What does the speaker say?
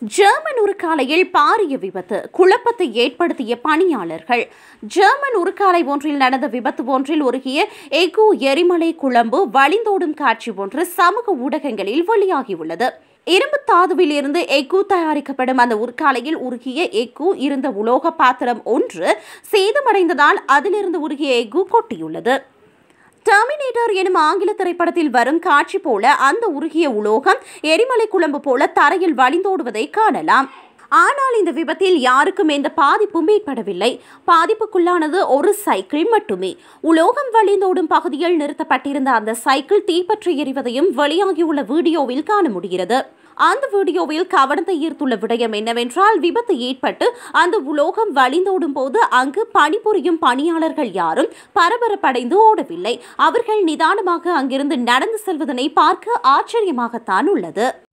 German உருக்காலையில் பாரிய விபத்து குழப்பத்தை ஏற்படுத்திய பணியாளர்கள் ஜெர்மன் உருக்காலை ஒன்றில் நடந்த விபத்து ஒன்றில் உருகிய எகு எரிமலை குழம்பு வழிந்தோடும் காட்சி ஒன்று சமூக ஊடகங்களில் வெளியாகியுள்ளது இரும்பு தாதுவில் இருந்து எஃகு தயாரிக்கப்படும் அந்த உருக்காலையில் உருகிய எஃகு இருந்த உலோக பாத்திரம் ஒன்று சேதமடைந்ததால் அதிலிருந்து உருகிய எஃகு கொட்டியுள்ளது டெர்மினேட்டர் எனும் ஆங்கில திரைப்படத்தில் வரும் காட்சி போல அந்த உருகிய உலோகம் எரிமலை குழம்பு போல தரையில் வழிந்தோடுவதை காணலாம் ஆனால் இந்த விபத்தில் யாருக்கும் எந்த பாதிப்பும் ஏற்படவில்லை பாதிப்புக்குள்ளானது ஒரு சைக்கிள் மட்டுமே உலோகம் வழிந்தோடும் பகுதியில் நிறுத்தப்பட்டிருந்த அந்த சைக்கிள் தீப்பற்றி எரிவதையும் வெளியாகியுள்ள வீடியோவில் காண முடிகிறது அந்த வீடியோவில் கவனத்தை ஈர்த்துள்ள விடயம் என்னவென்றால் விபத்து ஏற்பட்டு அந்த உலோகம் வழிந்தோடும் போது அங்கு பணிபுரியும் பணியாளர்கள் யாரும் பரபரப்படைந்து ஓடவில்லை அவர்கள் நிதானமாக அங்கிருந்து நடந்து செல்வதனை பார்க்க ஆச்சரியமாகத்தான் உள்ளது